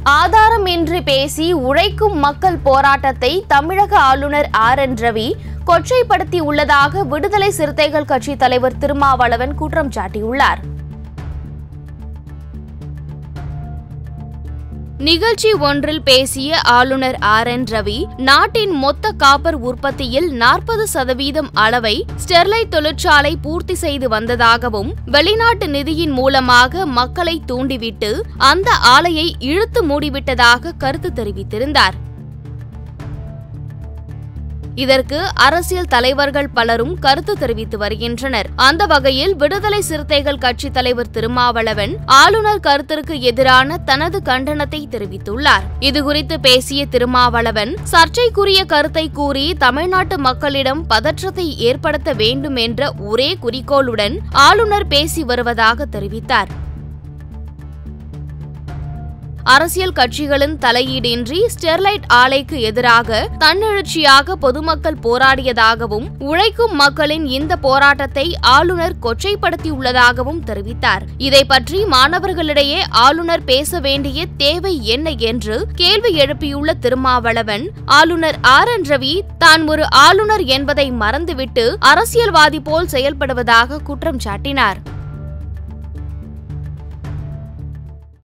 ஆதாரமின்றி பேசி உழைக்கும் மக்கள் போராட்டத்தை தமிழக ஆளுநர் ஆர் என் ரவி கொச்சைப்படுத்தி உள்ளதாக விடுதலை சிறுத்தைகள் கட்சி தலைவர் திருமாவளவன் குற்றம் சாட்டியுள்ளார் நிகழ்ச்சி ஒன்றில் பேசிய ஆளுநர் ஆர் என் ரவி நாட்டின் மொத்த காப்பர் உற்பத்தியில் நாற்பது சதவீதம் அளவை ஸ்டெர்லைட் தொழிற்சாலை பூர்த்தி செய்து வந்ததாகவும் வெளிநாட்டு நிதியின் மூலமாக மக்களை தூண்டிவிட்டு அந்த ஆலையை இழுத்து மூடிவிட்டதாக கருத்து தெரிவித்திருந்தார் இதற்கு அரசியல் தலைவர்கள் பலரும் கருத்து தெரிவித்து வருகின்றனர் அந்த வகையில் விடுதலை சிறுத்தைகள் கட்சி தலைவர் திருமாவளவன் ஆளுநர் கருத்திற்கு எதிரான தனது கண்டனத்தை தெரிவித்துள்ளார் இதுகுறித்து பேசிய திருமாவளவன் சர்ச்சைக்குரிய கருத்தை கூறி தமிழ்நாட்டு மக்களிடம் பதற்றத்தை ஏற்படுத்த வேண்டும் என்ற ஒரே குறிக்கோளுடன் ஆளுநர் பேசி வருவதாக தெரிவித்தார் அரசியல் கட்சிகளின் தலையீடின்றி ஸ்டெர்லைட் ஆலைக்கு எதிராக தன்னெழுச்சியாக பொதுமக்கள் போராடியதாகவும் உழைக்கும் மக்களின் இந்த போராட்டத்தை ஆளுநர் கொச்சைப்படுத்தியுள்ளதாகவும் தெரிவித்தார் இதை பற்றி மாணவர்களிடையே ஆளுநர் பேச வேண்டிய தேவை என்ன என்று கேள்வி எழுப்பியுள்ள திருமாவளவன் ஆளுநர் ஆர் என் ரவி தான் ஒரு ஆளுநர் என்பதை மறந்துவிட்டு அரசியல்வாதி போல் செயல்படுவதாக குற்றம் சாட்டினார்